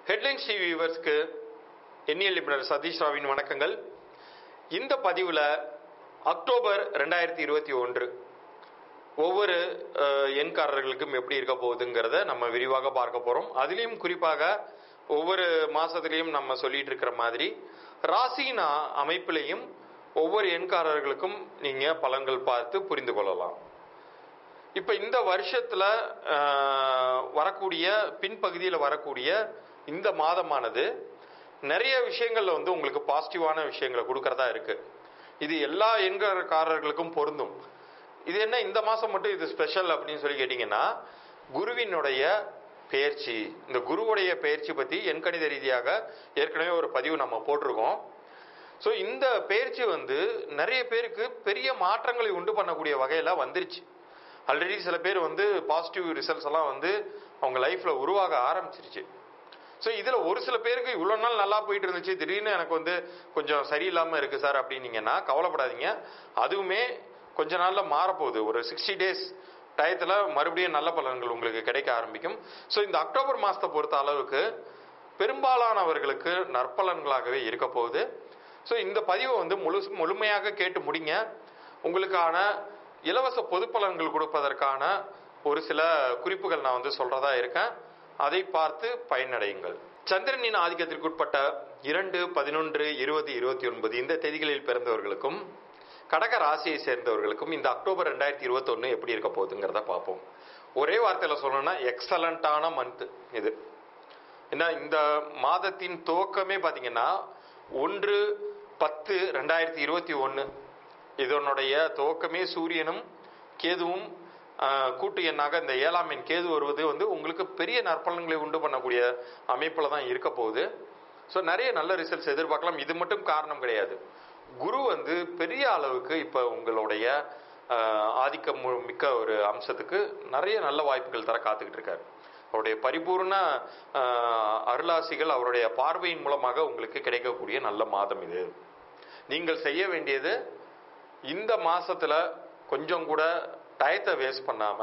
headlines TV வியூவர்ஸ்க்கு எண்ணியல் நிபுணர் சதீஷ் ராவின் வணக்கங்கள் இந்த பதிவில் அக்டோபர் ரெண்டாயிரத்தி இருபத்தி ஒன்று ஒவ்வொரு அஹ், எண்காரர்களுக்கும் எப்படி இருக்க போகுதுங்கிறத நம்ம விரிவாக பார்க்க போகிறோம் அதுலேயும் குறிப்பாக ஒவ்வொரு மாதத்துலேயும் நம்ம சொல்லிட்டு இருக்கிற மாதிரி ராசியின் அ- அமைப்பிலையும் ஒவ்வொரு எண்காரர்களுக்கும் நீங்கள் பலன்கள் பார்த்து புரிந்து கொள்ளலாம் இப்போ இந்த வருஷத்துல ஆஹ், வரக்கூடிய பின்பகுதியில் வரக்கூடிய இந்த மாதமானது நிறைய விஷயங்கள்ல வந்து உங்களுக்கு பாசிட்டிவான விஷயங்களை கொடுக்கறதா இருக்கு இது எல்லா எண்காரர்களுக்கும் பொருந்தும் இது என்ன இந்த மாசம் மட்டும் இது ஸ்பெஷல் அப்படின்னு சொல்லி கேட்டிங்கன்னா குருவினுடைய பெயர்ச்சி இந்த குருவுடைய பெயர்ச்சி பத்தி எண்கணித ரீதியாக ஏற்கனவே ஒரு பதிவு நம்ம போட்டிருக்கோம் ஸோ இந்த பயிற்சி வந்து நிறைய பேருக்கு பெரிய மாற்றங்களை உண்டு பண்ணக்கூடிய வகையில் வந்துருச்சு ஆல்ரெடி சில பேர் வந்து பாசிட்டிவ் ரிசல்ட்ஸ் எல்லாம் வந்து அவங்க லைஃப்ல உருவாக ஆரம்பிச்சிருச்சு ஸோ இதில் ஒரு சில பேருக்கு இவ்வளோ நாள் நல்லா போயிட்டு இருந்துச்சு திடீர்னு எனக்கு வந்து கொஞ்சம் சரியில்லாமல் இருக்குது சார் அப்படின்னீங்கன்னா கவலைப்படாதீங்க அதுவுமே கொஞ்ச நாளில் மாறப்போகுது ஒரு சிக்ஸ்டி டேஸ் டயத்தில் மறுபடியும் நல்ல பலன்கள் உங்களுக்கு கிடைக்க ஆரம்பிக்கும் ஸோ இந்த அக்டோபர் மாதத்தை பொறுத்த அளவுக்கு பெரும்பாலானவர்களுக்கு நற்பலன்களாகவே இருக்க போகுது ஸோ இந்த பதிவை வந்து முழு முழுமையாக கேட்டு முடிங்க உங்களுக்கான இலவச பொது பலன்கள் கொடுப்பதற்கான ஒரு சில குறிப்புகள் நான் வந்து சொல்றதா இருக்கேன் அதை பார்த்து பயனடையுங்கள் சந்திரனின் ஆதிக்கத்திற்குட்பட்ட இரண்டு பதினொன்று இருபது இருபத்தி ஒன்பது இந்த தேதிகளில் பிறந்தவர்களுக்கும் கடக ராசியை சேர்ந்தவர்களுக்கும் இந்த அக்டோபர் ரெண்டாயிரத்தி இருபத்தொன்னு எப்படி இருக்க போகுதுங்கிறத பார்ப்போம் ஒரே வார்த்தையில சொல்லணும்னா எக்ஸலண்டான மந்த் இது ஏன்னா இந்த மாதத்தின் துவக்கமே பார்த்தீங்கன்னா ஒன்று பத்து ரெண்டாயிரத்தி இருபத்தி ஒன்று இதனுடைய துவக்கமே சூரியனும் கேதுவும் ஆஹ், கூட்டு எண்ணாக இந்த ஏழாம் எண் கேது வருவது வந்து உங்களுக்கு பெரிய நற்பலன்களை உண்டு பண்ணக்கூடிய அமைப்பில் தான் இருக்க போகுது ஸோ நிறைய நல்ல ரிசல்ட்ஸ் எதிர்பார்க்கலாம் இது மட்டும் காரணம் கிடையாது குரு வந்து பெரிய அளவுக்கு இப்போ உங்களுடைய ஆஹ், ஆதிக்கம் மு- மிக்க ஒரு அம்சத்துக்கு நிறைய நல்ல வாய்ப்புகள் தர காத்துக்கிட்டு இருக்காரு அவருடைய பரிபூர்ண ஆஹ், அருளாசிகள் அவருடைய பார்வையின் மூலமாக உங்களுக்கு கிடைக்கக்கூடிய நல்ல மாதம் இது நீங்கள் செய்ய வேண்டியது இந்த மாசத்துல கொஞ்சம் கூட டயத்தை வேஸ்ட் பண்ணாம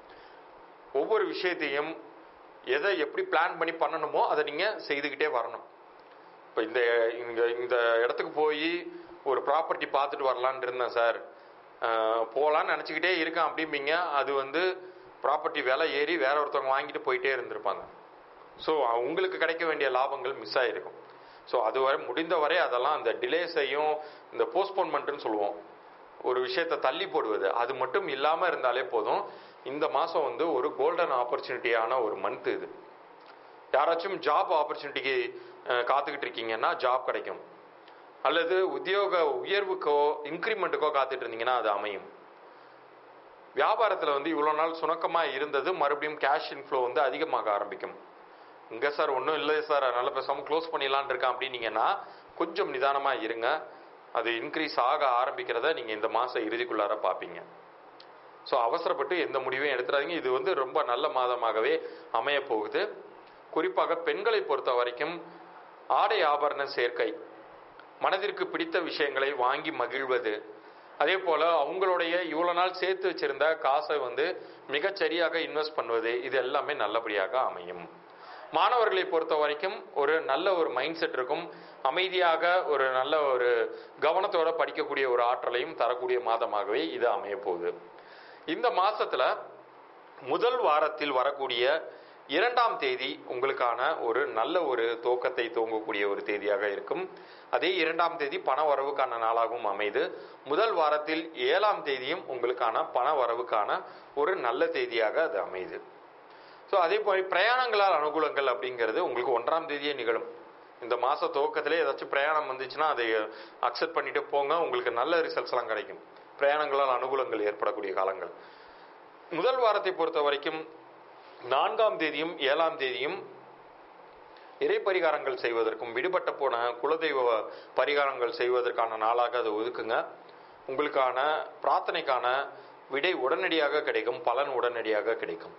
ஒவ்வொரு விஷயத்தையும் எதை எப்படி பிளான் பண்ணி பண்ணணுமோ அதை நீங்க செய்துக்கிட்டே வரணும் இப்போ இந்த இங்க இந்த இடத்துக்கு போய் ஒரு ப்ராப்பர்ட்டி பார்த்துட்டு வரலான்னு இருந்தேன் சார் போகலான்னு நினச்சிக்கிட்டே இருக்கேன் அப்படிம்பீங்க அது வந்து ப்ராப்பர்ட்டி விலை ஏறி வேற ஒருத்தவங்க வாங்கிட்டு போயிட்டே இருந்திருப்பாங்க ஸோ உங்களுக்கு கிடைக்க வேண்டிய லாபங்கள் மிஸ் ஆகிருக்கும் ஸோ அதுவரை முடிந்த வரை அதெல்லாம் அந்த டிலேஸையும் இந்த போஸ்ட்போன்மெண்ட்னு சொல்லுவோம் ஒரு விஷயத்தை தள்ளி போடுவது அது மட்டும் இல்லாமல் இருந்தாலே போதும் இந்த மாதம் வந்து ஒரு கோல்டன் ஆப்பர்ச்சுனிட்டியான ஒரு மந்த் இது யாராச்சும் ஜாப் ஆப்பர்ச்சுனிட்டிக்கு காத்துக்கிட்டு இருக்கீங்கன்னா ஜாப் கிடைக்கும் அல்லது உத்தியோக உயர்வுக்கோ இன்க்ரிமெண்ட்டுக்கோ காத்துட்டு இருந்தீங்கன்னா அது அமையும் வியாபாரத்தில் வந்து இவ்வளோ நாள் சுணக்கமாக இருந்தது மறுபடியும் கேஷ் இன்ஃப்ளோ வந்து அதிகமாக ஆரம்பிக்கும் இங்கே சார் ஒன்றும் இல்லை சார் அதனால பேசாமல் க்ளோஸ் பண்ணிடலான் இருக்கேன் அப்படின்னீங்கன்னா கொஞ்சம் நிதானமாக இருங்க அது இன்க்ரீஸ் ஆக ஆரம்பிக்கிறத நீங்கள் இந்த மாதம் இறுதிக்குள்ளார பார்ப்பீங்க ஸோ அவசரப்பட்டு எந்த முடிவையும் எடுத்துறாதீங்க இது வந்து ரொம்ப நல்ல மாதமாகவே அமைய போகுது குறிப்பாக பெண்களை பொறுத்த வரைக்கும் ஆடை ஆபரண சேர்க்கை மனதிற்கு பிடித்த விஷயங்களை வாங்கி மகிழ்வது அதே போல அவங்களுடைய இவ்வளவு நாள் சேர்த்து வச்சிருந்த காசை வந்து மிகச் சரியாக இன்வெஸ்ட் பண்ணுவது இது எல்லாமே நல்லபடியாக அமையும் மாணவர்களை பொறுத்த வரைக்கும் ஒரு நல்ல ஒரு மைண்ட் செட் இருக்கும் அமைதியாக ஒரு நல்ல ஒரு கவனத்தோட படிக்கக்கூடிய ஒரு ஆற்றலையும் தரக்கூடிய மாதமாகவே இது அமைய போகுது இந்த மாசத்துல முதல் வாரத்தில் வரக்கூடிய இரண்டாம் தேதி உங்களுக்கான ஒரு நல்ல ஒரு துவக்கத்தை துவங்கக்கூடிய ஒரு தேதியாக இருக்கும் அதே இரண்டாம் தேதி பண வரவுக்கான நாளாகவும் அமைது முதல் வாரத்தில் ஏழாம் தேதியும் உங்களுக்கான பண வரவுக்கான ஒரு நல்ல தேதியாக அது அமையுது ஸோ அதே போல பிரயாணங்களால் அனுகூலங்கள் அப்படிங்கிறது உங்களுக்கு ஒன்றாம் தேதியே நிகழும் இந்த மாச துவக்கத்திலே ஏதாச்சும் பிரயாணம் வந்துச்சுன்னா அதை அக்செப்ட் பண்ணிட்டு போங்க உங்களுக்கு நல்ல ரிசல்ட்ஸ் எல்லாம் கிடைக்கும் பிரயாணங்களால் அனுகூலங்கள் ஏற்படக்கூடிய காலங்கள் முதல் வாரத்தை பொறுத்த வரைக்கும் நான்காம் தேதியும் ஏழாம் தேதியும் இறை பரிகாரங்கள் செய்வதற்கும் விடுபட்ட போன குலதெய்வ பரிகாரங்கள் செய்வதற்கான நாளாக அதை ஒதுக்குங்க உங்களுக்கான பிரார்த்தனைக்கான விடை உடனடியாக கிடைக்கும் பலன் உடனடியாக கிடைக்கும்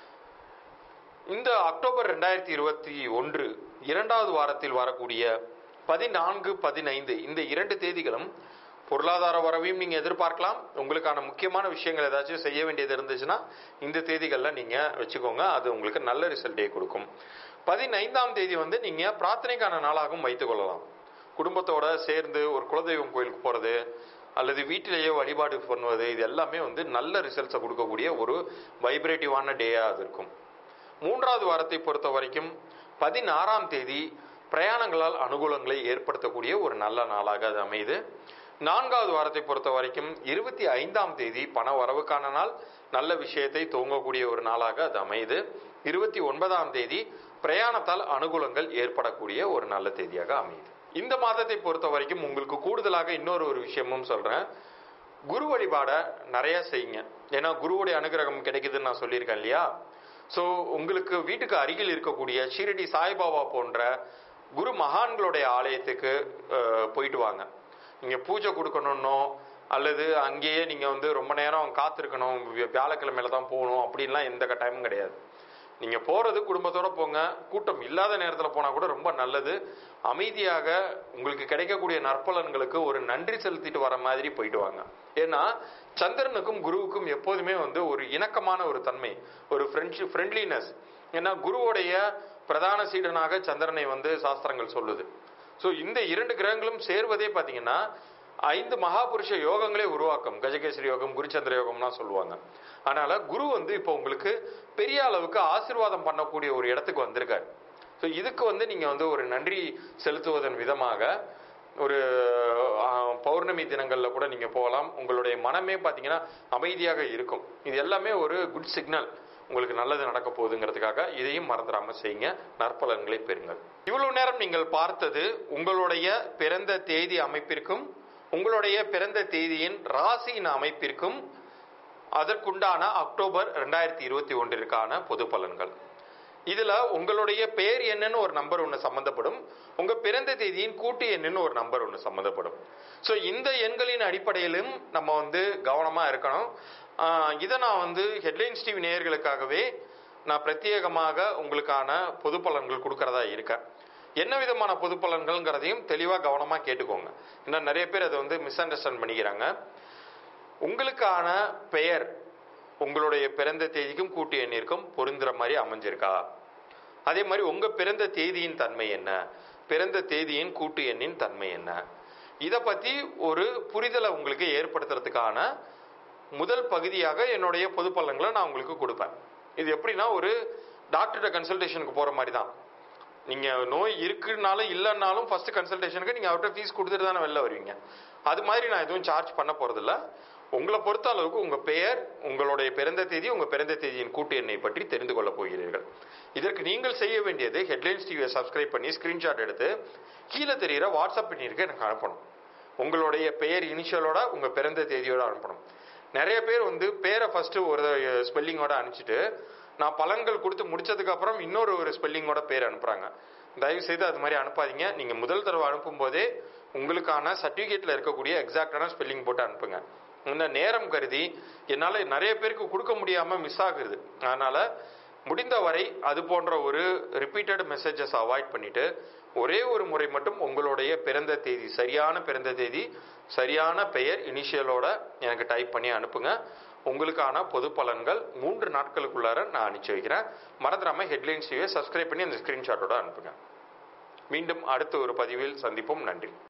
இந்த அக்டோபர் ரெண்டாயிரத்தி இருபத்தி ஒன்று இரண்டாவது வாரத்தில் வரக்கூடிய பதினான்கு பதினைந்து இந்த இரண்டு தேதிகளும் பொருளாதார வரவையும் நீங்க எதிர்பார்க்கலாம் உங்களுக்கான முக்கியமான விஷயங்கள் ஏதாச்சும் செய்ய வேண்டியது இருந்துச்சுன்னா இந்த தேதிகளில் நீங்க வச்சுக்கோங்க அது உங்களுக்கு நல்ல ரிசல்ட்டே கொடுக்கும் பதினைந்தாம் தேதி வந்து நீங்க பிரார்த்தனைக்கான நாளாகவும் வைத்துக் கொள்ளலாம் குடும்பத்தோட சேர்ந்து ஒரு குலதெய்வம் கோயிலுக்கு போறது அல்லது வீட்டிலேயே வழிபாடு பண்ணுவது இது எல்லாமே வந்து நல்ல ரிசல்ட்ஸை கொடுக்கக்கூடிய ஒரு வைப்ரேட்டிவான டேயா அது இருக்கும் மூன்றாவது வாரத்தை பொறுத்த வரைக்கும் பதினாறாம் தேதி பிரயாணங்களால் அனுகூலங்களை ஏற்படுத்தக்கூடிய ஒரு நல்ல நாளாக அது அமையுது நான்காவது வாரத்தை பொறுத்த வரைக்கும் இருபத்தி ஐந்தாம் தேதி பண வரவுக்கான நாள் நல்ல விஷயத்தை துவங்கக்கூடிய ஒரு நாளாக அது அமையுது இருபத்தி ஒன்பதாம் தேதி பிரயாணத்தால் அனுகூலங்கள் ஏற்படக்கூடிய ஒரு நல்ல தேதியாக அமையுது இந்த மாதத்தை பொறுத்த வரைக்கும் உங்களுக்கு கூடுதலாக இன்னொரு ஒரு விஷயமும் சொல்றேன் குரு வழிபாடை நிறைய செய்யுங்க ஏன்னா குருவுடைய அனுகிரகம் கிடைக்குதுன்னு நான் சொல்லியிருக்கேன் இல்லையா ஸோ உங்களுக்கு வீட்டுக்கு அருகில் இருக்கக்கூடிய ஷீரடி சாய்பாபா போன்ற குரு மகான்களுடைய ஆலயத்துக்கு அஹ், போயிட்டு வாங்க நீங்க பூஜை கொடுக்கணும்னோ அல்லது அங்கேயே நீங்க வந்து ரொம்ப நேரம் காத்திருக்கணும் வியா- வியாழக்கிழமையில தான் போகணும் அப்படின்லாம் எந்த கட்டாயமும் கிடையாது நீங்க போறது குடும்பத்தோட போங்க கூட்டம் இல்லாத நேரத்துல போனா கூட ரொம்ப நல்லது அமைதியாக உங்களுக்கு கிடைக்கக்கூடிய நற்பலன்களுக்கு ஒரு நன்றி செலுத்திட்டு வர மாதிரி போயிட்டு வாங்க ஏன்னா சந்திரனுக்கும் குருவுக்கும் எப்போதுமே வந்து ஒரு இணக்கமான ஒரு தன்மை ஒரு ஃப்ரெண்ட்ஷிப் ஃப்ரெண்ட்லினஸ் ஏன்னா குருவுடைய பிரதான சீடனாக சந்திரனை வந்து சாஸ்திரங்கள் சொல்லுது ஸோ இந்த இரண்டு கிரகங்களும் சேர்வதே பார்த்தீங்கன்னா ஐந்து மகாபுருஷ யோகங்களே உருவாக்கும் கஜகேசரி யோகம் குருச்சந்திர யோகம்லாம் சொல்லுவாங்க அதனால குரு வந்து இப்போ உங்களுக்கு பெரிய அளவுக்கு ஆசீர்வாதம் பண்ணக்கூடிய ஒரு இடத்துக்கு வந்திருக்காரு ஸோ இதுக்கு வந்து நீங்க வந்து ஒரு நன்றி செலுத்துவதன் விதமாக ஒரு ஆஹ், பௌர்ணமி தினங்கள்ல கூட நீங்க போகலாம் உங்களுடைய மனமே பார்த்தீங்கன்னா அமைதியாக இருக்கும் இது எல்லாமே ஒரு குட் சிக்னல் உங்களுக்கு நல்லது நடக்க போகுதுங்கிறதுக்காக இதையும் மறந்துடாம செய்யுங்க நற்பலன்களை பெறுங்கள் இவ்வளவு நேரம் நீங்கள் பார்த்தது உங்களுடைய பிறந்த தேதி அமைப்பிற்கும் உங்களுடைய பிறந்த தேதியின் ராசியின் அமைப்பிற்கும் அதற்குண்டான அக்டோபர் ரெண்டாயிரத்தி இருபத்தி ஒன்றிற்கான பொது பலன்கள் இதுல உங்களுடைய பெயர் என்னன்னு ஒரு நம்பர் ஒன்று சம்பந்தப்படும் உங்க பிறந்த தேதியின் கூட்டு எண்ணுன்னு ஒரு நம்பர் ஒன்று சம்பந்தப்படும் ஸோ இந்த எண்களின் அடிப்படையிலும் நம்ம வந்து கவனமா இருக்கணும் ஆஹ் இதை நான் வந்து ஹெட்லைன்ஸ் டிவி நேயர்களுக்காகவே நான் பிரத்யேகமாக உங்களுக்கான பொது பலன்கள் கொடுக்கறதா இருக்கேன் என்ன விதமான பொது பலன்கள்ங்கிறதையும் தெளிவாக கவனமாக கேட்டுக்கோங்க ஏன்னா நிறைய பேர் அதை வந்து மிஸ் அண்டர்ஸ்டாண்ட் பண்ணிக்கிறாங்க உங்களுக்கான பெயர் உங்களுடைய பிறந்த தேதிக்கும் கூட்டு எண்ணிற்கும் பொருந்துற மாதிரி அமைஞ்சிருக்கா அதே மாதிரி உங்க பிறந்த தேதியின் தன்மை என்ன பிறந்த தேதியின் கூட்டு எண்ணின் தன்மை என்ன இதை பத்தி ஒரு புரிதலை உங்களுக்கு ஏற்படுத்துறதுக்கான முதல் பகுதியாக என்னுடைய பொது பலன்களை நான் உங்களுக்கு கொடுப்பேன் இது எப்படின்னா ஒரு டாக்டர்கிட்ட கன்சல்டேஷனுக்கு போற மாதிரி தான் நீங்க நோய் இருக்குனாலும் இல்லைன்னாலும் ஃபர்ஸ்ட் கன்சல்டேஷனுக்கு நீங்க அவர்கிட்ட ஃபீஸ் கொடுத்துட்டு தானே வெளில வருவீங்க அது மாதிரி நான் எதுவும் சார்ஜ் பண்ண போறதில்ல உங்களை பொறுத்த அளவுக்கு உங்க பெயர் உங்களுடைய பிறந்த தேதி உங்க பிறந்த தேதியின் கூட்டு எண்ணை பற்றி தெரிந்து கொள்ளப் போகிறீர்கள் இதற்கு நீங்கள் செய்ய வேண்டியது ஹெட்லைன்ஸ் டிவியை சப்ஸ்கிரைப் பண்ணி ஸ்கிரீன்ஷாட் எடுத்து கீழே தெரிகிற வாட்ஸ்அப் பண்ணிருக்கு எனக்கு அனுப்பணும் உங்களுடைய பெயர் இனிஷியலோட உங்க பிறந்த தேதியோட அனுப்பணும் நிறைய பேர் வந்து பேரை ஃபர்ஸ்ட் ஒரு ஸ்பெல்லிங்கோட அனுப்பிச்சிட்டு நான் பலன்கள் கொடுத்து முடிச்சதுக்கு அப்புறம் இன்னொரு ஒரு ஸ்பெல்லிங்கோட பேர் அனுப்புறாங்க தயவு செய்து அது மாதிரி அனுப்பாதீங்க நீங்க முதல் தடவை அனுப்பும் போதே உங்களுக்கான சர்டிபிகேட்ல இருக்கக்கூடிய எக்ஸாக்டான ஸ்பெல்லிங் போட்டு அனுப்புங்க இந்த நேரம் கருதி என்னால நிறைய பேருக்கு கொடுக்க முடியாம மிஸ் ஆகுது அதனால முடிந்தவரை அது போன்ற ஒரு ரிப்பீட்டட் மெசேஜஸ் அவாய்ட் பண்ணிட்டு ஒரே ஒரு முறை மட்டும் உங்களுடைய பிறந்த தேதி சரியான பிறந்த தேதி சரியான பெயர் இனிஷியலோட எனக்கு டைப் பண்ணி அனுப்புங்க உங்களுக்கான பொது பலன்கள் மூன்று நாட்களுக்குள்ளார நான் அனுப்பிச்சு வைக்கிறேன் மறந்துடாம ஹெட்லைன்ஸ் சப்ஸ்கிரைப் பண்ணி அந்த ஸ்கிரீன்ஷாட்டோட அனுப்புங்க மீண்டும் அடுத்த ஒரு பதிவில் சந்திப்போம் நன்றி